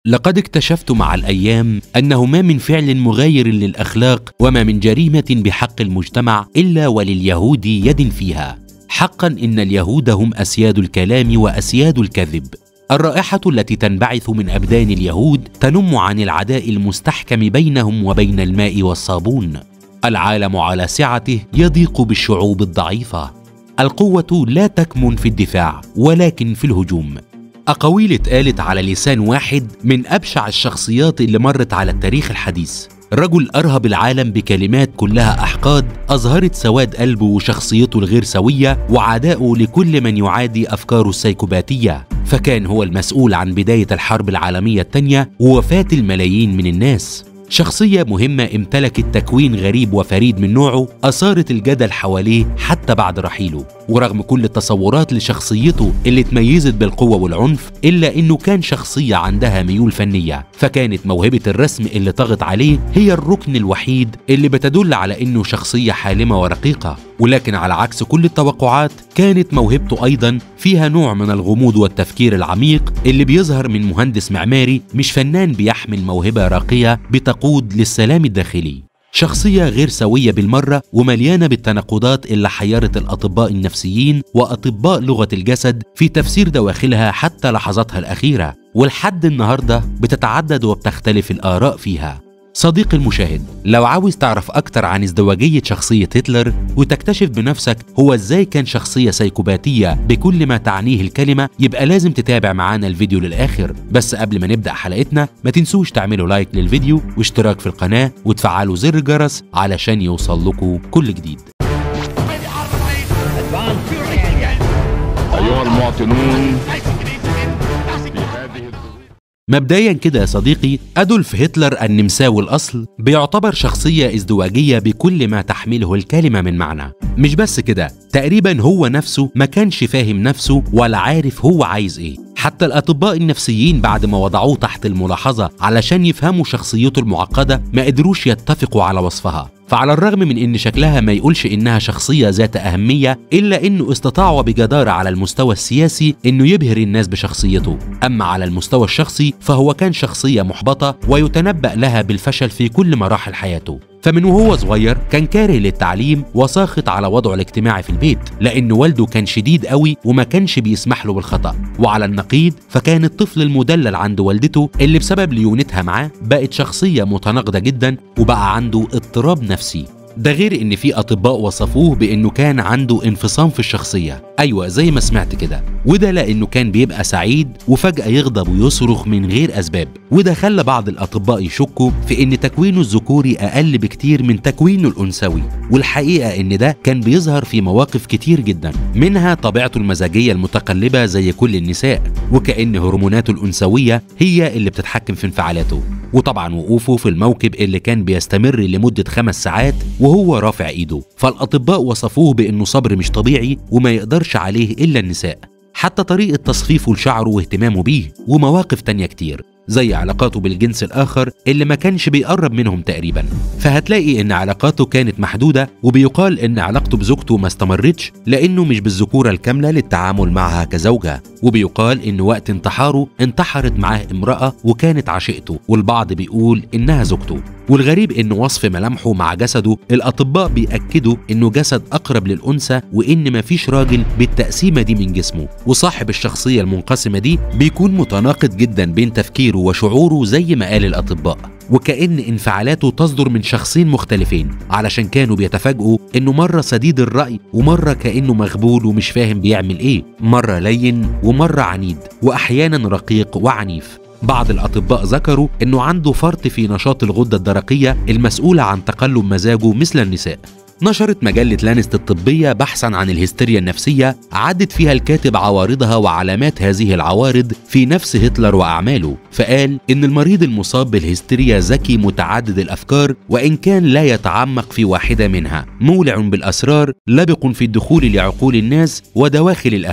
لقد اكتشفت مع الايام انه ما من فعل مغاير للاخلاق وما من جريمه بحق المجتمع الا ولليهود يد فيها حقا ان اليهود هم اسياد الكلام واسياد الكذب الرائحه التي تنبعث من ابدان اليهود تنم عن العداء المستحكم بينهم وبين الماء والصابون العالم على سعته يضيق بالشعوب الضعيفه القوه لا تكمن في الدفاع ولكن في الهجوم أقاويل اتقالت على لسان واحد من أبشع الشخصيات اللي مرت على التاريخ الحديث رجل أرهب العالم بكلمات كلها أحقاد أظهرت سواد قلبه وشخصيته الغير سوية وعداءه لكل من يعادي أفكاره السيكوباتية فكان هو المسؤول عن بداية الحرب العالمية الثانية ووفاة الملايين من الناس شخصية مهمة امتلكت تكوين غريب وفريد من نوعه أثارت الجدل حواليه حتى بعد رحيله ورغم كل التصورات لشخصيته اللي تميزت بالقوة والعنف إلا إنه كان شخصية عندها ميول فنية فكانت موهبة الرسم اللي طغت عليه هي الركن الوحيد اللي بتدل على إنه شخصية حالمة ورقيقة ولكن على عكس كل التوقعات كانت موهبته أيضا فيها نوع من الغموض والتفكير العميق اللي بيظهر من مهندس معماري مش فنان بيحمل موهبة راقية بتقود للسلام الداخلي شخصية غير سوية بالمرة ومليانة بالتناقضات اللي حيرت الأطباء النفسيين وأطباء لغة الجسد في تفسير دواخلها حتى لحظاتها الأخيرة ولحد النهاردة بتتعدد وبتختلف الآراء فيها صديقي المشاهد لو عاوز تعرف أكتر عن ازدواجية شخصية هتلر وتكتشف بنفسك هو ازاي كان شخصية سيكوباتية بكل ما تعنيه الكلمة يبقى لازم تتابع معانا الفيديو للآخر بس قبل ما نبدأ حلقتنا ما تنسوش تعملوا لايك للفيديو واشتراك في القناة وتفعلوا زر الجرس علشان يوصل لكم كل جديد أيها المواطنون في هذه مبدئيا كده يا صديقي أدولف هتلر النمساوي الأصل بيعتبر شخصية ازدواجية بكل ما تحمله الكلمة من معنى مش بس كده تقريبا هو نفسه ما كانش فاهم نفسه ولا عارف هو عايز ايه حتى الأطباء النفسيين بعد ما وضعوه تحت الملاحظة علشان يفهموا شخصيته المعقدة ما قدروش يتفقوا على وصفها فعلى الرغم من ان شكلها ما يقولش انها شخصية ذات اهمية الا انه استطاع بجدارة على المستوى السياسي انه يبهر الناس بشخصيته اما على المستوى الشخصي فهو كان شخصية محبطة ويتنبأ لها بالفشل في كل مراحل حياته فمن وهو صغير كان كاره للتعليم وساخط على وضعه الاجتماعي في البيت لأن والده كان شديد قوي وما كانش بيسمح له بالخطأ وعلى النقيض فكان الطفل المدلل عند والدته اللي بسبب ليونتها معاه بقت شخصية متناقضة جدا وبقى عنده اضطراب نفسي ده غير ان في اطباء وصفوه بانه كان عنده انفصام في الشخصيه ايوه زي ما سمعت كده وده لانه كان بيبقى سعيد وفجاه يغضب ويصرخ من غير اسباب وده خلى بعض الاطباء يشكوا في ان تكوينه الذكوري اقل بكتير من تكوينه الانثوي والحقيقه ان ده كان بيظهر في مواقف كتير جدا منها طبيعته المزاجيه المتقلبه زي كل النساء وكان هرموناته الانثويه هي اللي بتتحكم في انفعالاته وطبعا وقوفه في الموكب اللي كان بيستمر لمده خمس ساعات وهو رافع ايده فالاطباء وصفوه بانه صبر مش طبيعي وما يقدرش عليه الا النساء حتى طريقه تصفيفه لشعره واهتمامه بيه ومواقف تانية كتير زي علاقاته بالجنس الآخر اللي ما كانش بيقرب منهم تقريبا فهتلاقي إن علاقاته كانت محدودة وبيقال إن علاقته بزوجته ما استمرتش لأنه مش بالذكورة الكاملة للتعامل معها كزوجة وبيقال إن وقت انتحاره انتحرت معاه امرأة وكانت عشيقته والبعض بيقول إنها زوجته والغريب إن وصف ملامحه مع جسده الأطباء بيأكدوا إنه جسد أقرب للأنثى وإن مفيش راجل بالتقسيمة دي من جسمه وصاحب الشخصية المنقسمة دي بيكون متناقض جدا بين تفكيره وشعوره زي ما قال الأطباء وكأن انفعالاته تصدر من شخصين مختلفين علشان كانوا بيتفاجئوا انه مرة سديد الرأي ومرة كأنه مغبول ومش فاهم بيعمل ايه مرة لين ومرة عنيد واحيانا رقيق وعنيف بعض الأطباء ذكروا أنه عنده فرط في نشاط الغدة الدرقية المسؤولة عن تقلب مزاجه مثل النساء نشرت مجلة لانست الطبية بحثا عن الهستيريا النفسية عدت فيها الكاتب عوارضها وعلامات هذه العوارض في نفس هتلر وأعماله فقال إن المريض المصاب بالهستيريا ذكي متعدد الأفكار وإن كان لا يتعمق في واحدة منها مولع بالأسرار لبق في الدخول لعقول الناس ودواخل الأهواء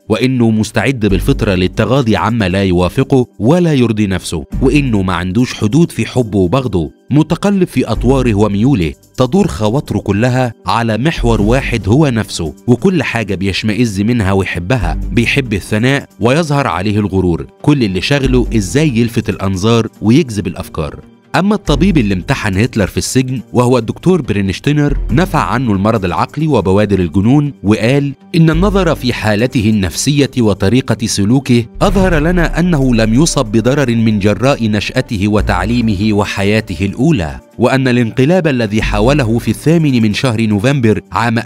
وإنه مستعد بالفطرة للتغاضي عما لا يوافقه ولا يرضي نفسه وإنه ما عندوش حدود في حبه وبغضه متقلب في أطواره وميوله تدور خواطره كلها على محور واحد هو نفسه وكل حاجة بيشمئز منها ويحبها بيحب الثناء ويظهر عليه الغرور كل اللي شغله إزاي يلفت الأنظار ويجذب الأفكار أما الطبيب اللي امتحن هتلر في السجن وهو الدكتور برينشتينر نفى عنه المرض العقلي وبوادر الجنون وقال إن النظر في حالته النفسية وطريقة سلوكه أظهر لنا أنه لم يصب بضرر من جراء نشأته وتعليمه وحياته الأولى وأن الانقلاب الذي حاوله في الثامن من شهر نوفمبر عام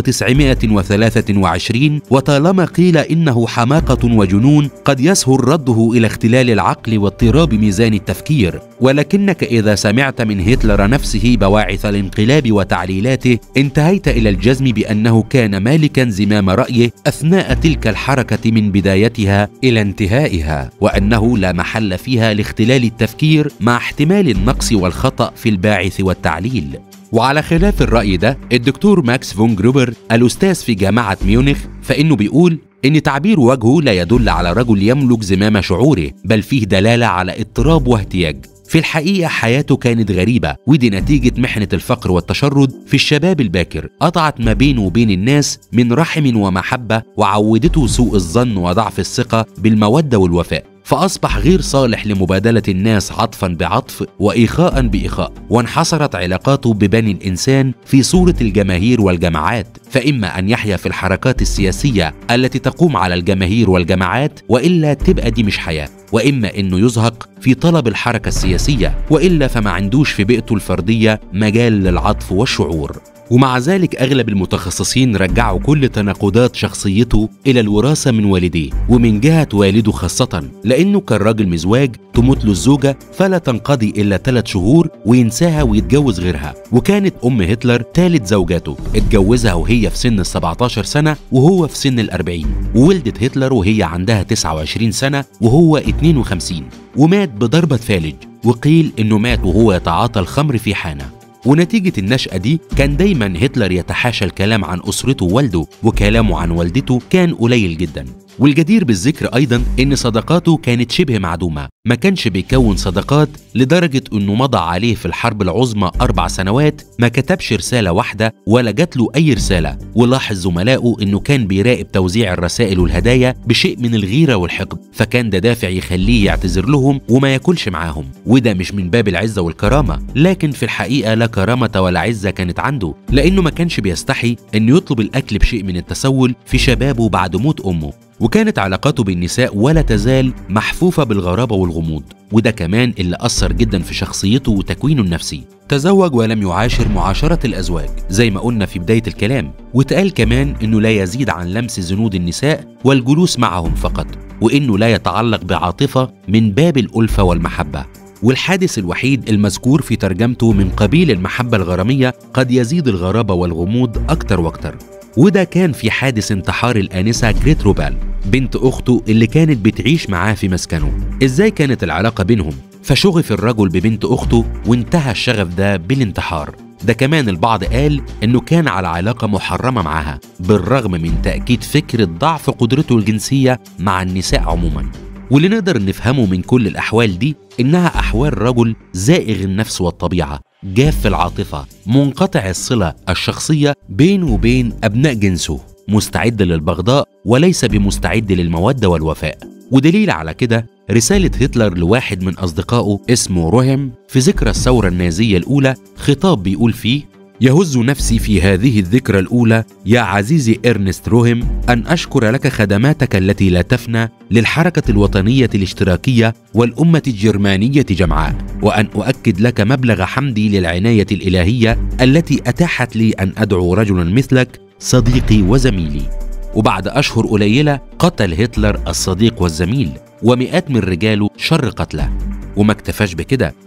1923 وطالما قيل إنه حماقة وجنون قد يسهل رده إلى اختلال العقل واضطراب ميزان التفكير ولكنك إذا سمعت من هتلر نفسه بواعث الانقلاب وتعليلاته انتهيت إلى الجزم بأنه كان مالكا زمام رأيه أثناء تلك الحركة من بدايتها إلى انتهائها وأنه لا محل فيها لاختلال التفكير مع احتمال النقص والخطأ في الباعث والتعليل وعلى خلاف الرأي ده الدكتور ماكس فون جروبر الأستاذ في جامعة ميونخ فإنه بيقول إن تعبير وجهه لا يدل على رجل يملك زمام شعوره بل فيه دلالة على اضطراب واهتياج في الحقيقة حياته كانت غريبة ودي نتيجة محنة الفقر والتشرد في الشباب الباكر قطعت ما بينه وبين الناس من رحم ومحبة وعودته سوء الظن وضعف الثقة بالمودة والوفاء فأصبح غير صالح لمبادلة الناس عطفا بعطف وإيخاء بإيخاء وانحصرت علاقاته ببني الإنسان في صورة الجماهير والجماعات فإما أن يحيا في الحركات السياسية التي تقوم على الجماهير والجماعات وإلا تبقى دي مش حياة وإما أنه يزهق في طلب الحركة السياسية وإلا فما عندوش في بيئته الفردية مجال للعطف والشعور ومع ذلك أغلب المتخصصين رجعوا كل تناقضات شخصيته إلى الوراثة من والديه ومن جهة والده خاصة لأنه كان راجل مزواج تموت له الزوجة فلا تنقضي إلا ثلاث شهور وينساها ويتجوز غيرها وكانت أم هتلر ثالث زوجاته اتجوزها وهي في سن ال 17 سنة وهو في سن ال 40 وولدت هتلر وهي عندها 29 سنة وهو 52 ومات بضربة فالج وقيل إنه مات وهو يتعاطى الخمر في حانة ونتيجة النشأة دي كان دايما هتلر يتحاشى الكلام عن أسرته ووالده وكلامه عن والدته كان قليل جدا والجدير بالذكر أيضا إن صداقاته كانت شبه معدومة ما كانش بيكون صداقات لدرجة إنه مضى عليه في الحرب العظمى أربع سنوات ما كتبش رسالة واحدة ولا جات له أي رسالة ولاحظ زملائه إنه كان بيراقب توزيع الرسائل والهدايا بشيء من الغيرة والحقد فكان ده دافع يخليه يعتذر لهم وما ياكلش معاهم وده مش من باب العزة والكرامة لكن في الحقيقة لا كرامة ولا عزة كانت عنده لأنه ما كانش بيستحي إنه يطلب الأكل بشيء من التسول في شبابه بعد موت أمه وكانت علاقاته بالنساء ولا تزال محفوفة بالغرابة والغموض وده كمان اللي أثر جدا في شخصيته وتكوينه النفسي تزوج ولم يعاشر معاشرة الأزواج زي ما قلنا في بداية الكلام واتقال كمان إنه لا يزيد عن لمس زنود النساء والجلوس معهم فقط وإنه لا يتعلق بعاطفة من باب الألفة والمحبة والحادث الوحيد المذكور في ترجمته من قبيل المحبة الغرامية قد يزيد الغرابة والغموض أكتر وأكتر وده كان في حادث انتحار الآنسة جريت روبال بنت أخته اللي كانت بتعيش معاه في مسكنه إزاي كانت العلاقة بينهم؟ فشغف الرجل ببنت أخته وانتهى الشغف ده بالانتحار ده كمان البعض قال انه كان على علاقه محرمه معاها بالرغم من تاكيد فكره ضعف قدرته الجنسيه مع النساء عموما واللي نقدر نفهمه من كل الاحوال دي انها احوال رجل زائغ النفس والطبيعه جاف العاطفه منقطع الصله الشخصيه بينه وبين ابناء جنسه مستعد للبغضاء وليس بمستعد للموده والوفاء ودليل على كده رسالة هتلر لواحد من أصدقائه اسمه روهم في ذكرى الثورة النازية الأولى خطاب بيقول فيه يهز نفسي في هذه الذكرى الأولى يا عزيزي إرنست روهم أن أشكر لك خدماتك التي لا تفنى للحركة الوطنية الاشتراكية والأمة الجرمانية جمعاء وأن أؤكد لك مبلغ حمدي للعناية الإلهية التي أتاحت لي أن أدعو رجلا مثلك صديقي وزميلي وبعد أشهر قليلة قتل هتلر الصديق والزميل ومئات من رجاله شر قتله وما اكتفاش بكده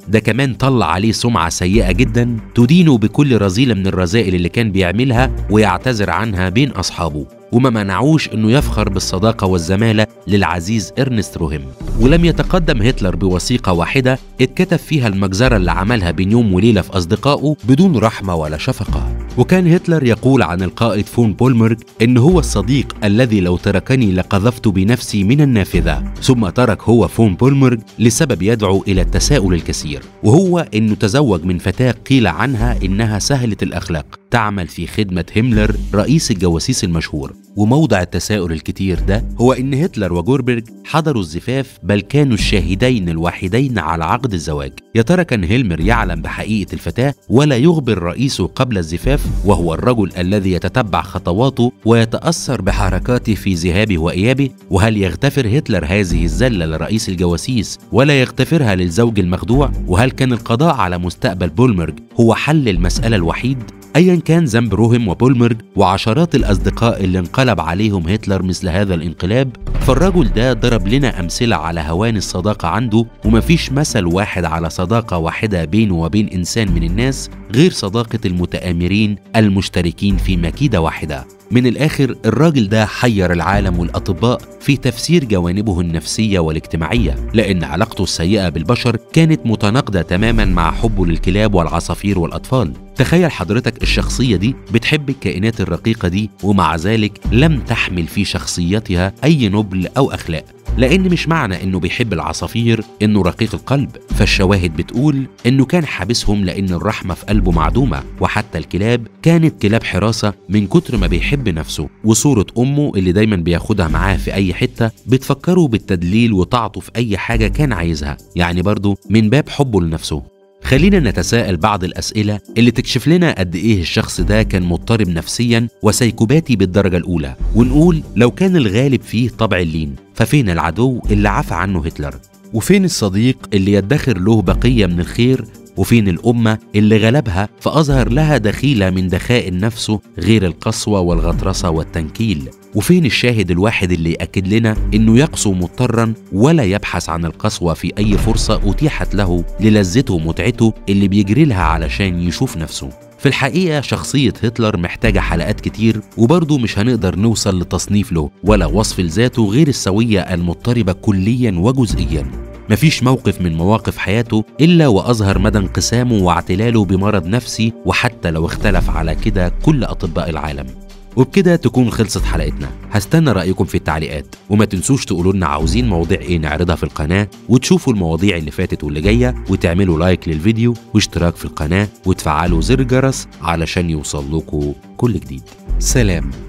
ده كمان طلع عليه سمعة سيئة جدا تدينه بكل رذيلة من الرذائل اللي كان بيعملها ويعتذر عنها بين أصحابه وما منعوش انه يفخر بالصداقه والزماله للعزيز ارنست روهم ولم يتقدم هتلر بوثيقه واحده اتكتب فيها المجزره اللي عملها بين يوم وليله في اصدقائه بدون رحمه ولا شفقه وكان هتلر يقول عن القائد فون بولمرج ان هو الصديق الذي لو تركني لقذفت بنفسي من النافذه ثم ترك هو فون بولمرج لسبب يدعو الى التساؤل الكثير وهو انه تزوج من فتاه قيل عنها انها سهله الاخلاق تعمل في خدمه هيملر رئيس الجواسيس المشهور وموضع التساؤل الكتير ده هو ان هتلر وجوربرج حضروا الزفاف بل كانوا الشاهدين الوحيدين على عقد الزواج يا ترى كان هيلمر يعلم بحقيقه الفتاه ولا يخبر رئيسه قبل الزفاف وهو الرجل الذي يتتبع خطواته ويتاثر بحركاته في ذهابه وايابه وهل يغتفر هتلر هذه الزله لرئيس الجواسيس ولا يغتفرها للزوج المخدوع وهل كان القضاء على مستقبل بولمرج هو حل المساله الوحيد ايا كان ذنب روهم وبولمرج وعشرات الاصدقاء اللي انقلب عليهم هتلر مثل هذا الانقلاب فالرجل ده ضرب لنا امثله على هوان الصداقه عنده ومفيش مثل واحد على صداقه واحده بينه وبين انسان من الناس غير صداقه المتآمرين المشتركين في مكيده واحده من الآخر الراجل ده حير العالم والأطباء في تفسير جوانبه النفسية والاجتماعية لأن علاقته السيئة بالبشر كانت متناقضة تماما مع حبه للكلاب والعصافير والأطفال تخيل حضرتك الشخصية دي بتحب الكائنات الرقيقة دي ومع ذلك لم تحمل في شخصيتها أي نبل أو أخلاق لأن مش معنى إنه بيحب العصافير إنه رقيق القلب فالشواهد بتقول إنه كان حابسهم لأن الرحمة في قلبه معدومة وحتى الكلاب كانت كلاب حراسة من كتر ما بيحب نفسه وصورة أمه اللي دايما بياخدها معاه في أي حتة بتفكره بالتدليل وطاعته في أي حاجة كان عايزها يعني برضه من باب حبه لنفسه خلينا نتساءل بعض الأسئلة اللي تكشف لنا قد إيه الشخص ده كان مضطرب نفسيا وسيكوباتي بالدرجة الأولى ونقول لو كان الغالب فيه طبع اللين ففين العدو اللي عفى عنه هتلر وفين الصديق اللي يدخر له بقية من الخير وفين الأمة اللي غلبها فأظهر لها دخيلة من دخائل نفسه غير القسوة والغطرسة والتنكيل وفين الشاهد الواحد اللي يأكد لنا إنه يقسو مضطرا ولا يبحث عن القسوة في أي فرصة أتيحت له للذته ومتعته اللي بيجري لها علشان يشوف نفسه في الحقيقة شخصية هتلر محتاجة حلقات كتير وبرضه مش هنقدر نوصل لتصنيف له ولا وصف لذاته غير السوية المضطربة كليا وجزئيا مفيش موقف من مواقف حياته إلا وأظهر مدى انقسامه واعتلاله بمرض نفسي وحتى لو اختلف على كده كل أطباء العالم وبكده تكون خلصت حلقتنا هستنى رأيكم في التعليقات وما تنسوش تقولوا لنا عاوزين مواضيع ايه نعرضها في القناة وتشوفوا المواضيع اللي فاتت واللي جاية وتعملوا لايك للفيديو واشتراك في القناة وتفعلوا زر الجرس علشان يوصل لكم كل جديد سلام